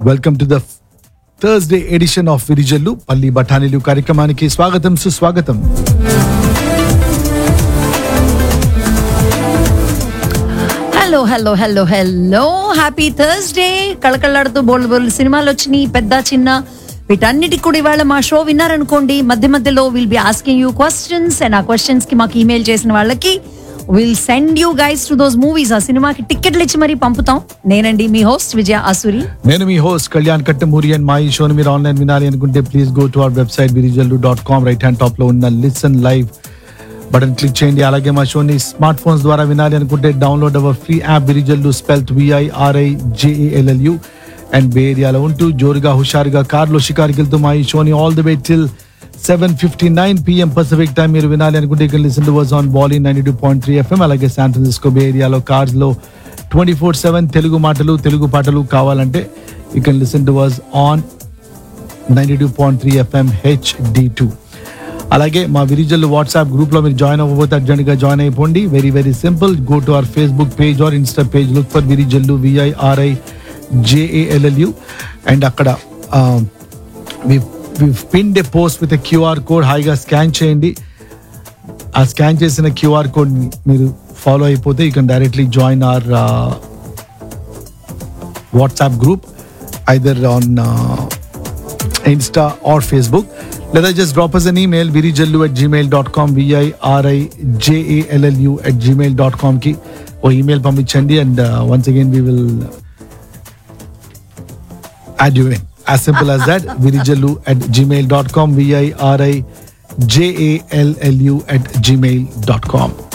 welcome to the Thursday edition of Virijallu పల్లి బఠానీలు కార్యక్రమానికి స్వాగతం సుస్వాగతం hello hello hello hello happy Thursday కళకళలాడుతూ బోల్డ్ బోల్డ్ సినిమాలు వచ్చినాయి పెద్ద చిన్న వీటన్నిటికి కూడా ఇవాళ మా షో విన్నారనుకోండి మధ్య మధ్యలో will be asking you questions and ఆ క్వశ్చన్స్ కి మాకు ఈమెయిల్ చేసిన వాళ్ళకి will send you guys to those movies ఆ సినిమాకి టికెట్లు ఇచ్చి మరీ పంపుతాం నేనండి మీ హోస్ట్ విజయ ఆసురి నేను మీ హోస్ట్ కళ్యాణ్ కట్టమూరి అండ్ మా ఈ షోని మీరు ఆన్లైన్ వినాలి అనుకుంటే please go to our website Virijallu dot com right hand top లో ఉన్న లిసన్ లైవ్ బటన్ క్లిక్ చేయండి అలాగే మా షోని స్మార్ట్ ఫోన్స్ ద్వారా వినాలి అనుకుంటే download our free app Virijallu spelt V I R I J A L L U and bay ఏరియాలో ఉంటూ జోరుగా హుషారుగా కార్లో షికారుకి వెళ్తూ మా ఈ షోని all the way till seven fifty nine PM Pacific time మీరు వినాలి అనుకుంటే ఇక్కడ listen to ours on Bolly ninety two point three FM అలాగే శాన్ ఫ్రాన్సిస్కో బే ఏరియాలో కార్స్ లో ట్వంటీ ఫోర్ సెవెన్ తెలుగు మాటలు తెలుగు పాటలు కావాలంటే you can listen to ours on ninety two point three FM HD two అలాగే మా విరిజల్ వాట్సాప్ గ్రూప్ లో మీరు జాయిన్ అవ్వబోతే అర్జెంట్ గా జాయిన్ అయిపోండి very very simple go to our Facebook page or Insta page look for Virijallu V I R I J A L L U and అక్కడ pinned post with QR code హాయిగా scan చేయండి ఆ స్కాన్ చేసిన క్యూఆర్ కోడ్ మీరు ఫాలో అయిపోతే you can directly join our WhatsApp group either on Insta or Facebook లేదా just drop us an email Virijallu at Gmail dot com V I R I J A L L U at Gmail dot కామ్కి ఓ email పంపించండి and once again we will add you in as simple as that Virijallu at Gmail dot com V I R I J A L L U at Gmail dot com